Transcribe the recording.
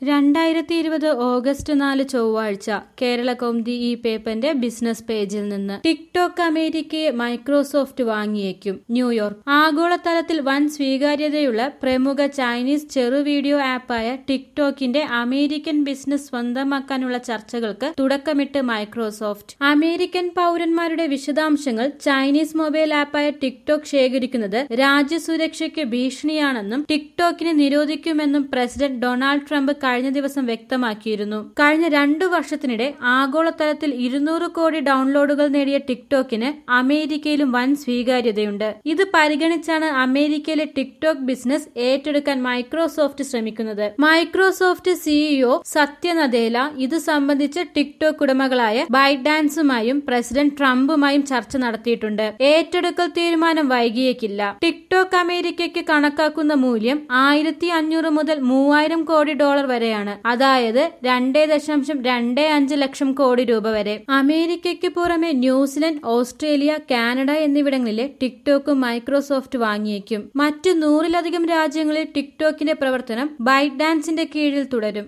രണ്ടായിരത്തി ഇരുപത് ഓഗസ്റ്റ് നാല് ചൊവ്വാഴ്ച കേരള കൗമുദി ഈ പേപ്പറിന്റെ ബിസിനസ് പേജിൽ നിന്ന് ടിക്ടോക്ക് അമേരിക്കയെ മൈക്രോസോഫ്റ്റ് വാങ്ങിയേക്കും ന്യൂയോർക്ക് ആഗോളതലത്തിൽ വൻ സ്വീകാര്യതയുള്ള പ്രമുഖ ചൈനീസ് ചെറു വീഡിയോ ആപ്പായ ടിക്ടോക്കിന്റെ അമേരിക്കൻ ബിസിനസ് സ്വന്തമാക്കാനുള്ള ചർച്ചകൾക്ക് തുടക്കമിട്ട് മൈക്രോസോഫ്റ്റ് അമേരിക്കൻ പൗരന്മാരുടെ വിശദാംശങ്ങൾ ചൈനീസ് മൊബൈൽ ആപ്പായ ടിക്ടോക്ക് ശേഖരിക്കുന്നത് രാജ്യസുരക്ഷയ്ക്ക് ഭീഷണിയാണെന്നും ടിക്ടോക്കിനെ നിരോധിക്കുമെന്നും പ്രസിഡന്റ് ഡൊണാൾഡ് ട്രംപ് കഴിഞ്ഞ ദിവസം വ്യക്തമാക്കിയിരുന്നു കഴിഞ്ഞ രണ്ടു വർഷത്തിനിടെ ആഗോളതലത്തിൽ ഇരുന്നൂറ് കോടി ഡൗൺലോഡുകൾ നേടിയ ടിക്ടോക്കിന് അമേരിക്കയിലും വൻ സ്വീകാര്യതയുണ്ട് ഇത് പരിഗണിച്ചാണ് അമേരിക്കയിലെ ടിക്ടോക്ക് ബിസിനസ് ഏറ്റെടുക്കാൻ മൈക്രോസോഫ്റ്റ് ശ്രമിക്കുന്നത് മൈക്രോസോഫ്റ്റ് സിഇഒ സത്യ നദേല ഇത് സംബന്ധിച്ച് ടിക്ടോക്ക് ഉടമകളായ ബൈഡാൻസുമായും പ്രസിഡന്റ് ട്രംപുമായും ചർച്ച നടത്തിയിട്ടുണ്ട് ഏറ്റെടുക്കൽ തീരുമാനം വൈകിയേക്കില്ല ടിക്ടോക്ക് അമേരിക്കയ്ക്ക് കണക്കാക്കുന്ന മൂല്യം ആയിരത്തി അഞ്ഞൂറ് മുതൽ മൂവായിരം കോടി ഡോളർ വരെയാണ് അതായത് രണ്ടേ ദശാംശം രണ്ടേ അഞ്ച് ലക്ഷം കോടി രൂപ വരെ അമേരിക്കയ്ക്ക് പുറമെ ന്യൂസിലൻഡ് ഓസ്ട്രേലിയ കാനഡ എന്നിവിടങ്ങളിലെ ടിക്ടോക്ക് മൈക്രോസോഫ്റ്റ് വാങ്ങിയേക്കും മറ്റു നൂറിലധികം രാജ്യങ്ങളിൽ ടിക്ടോക്കിന്റെ പ്രവർത്തനം ബൈറ്റ് ഡാൻസിന്റെ കീഴിൽ തുടരും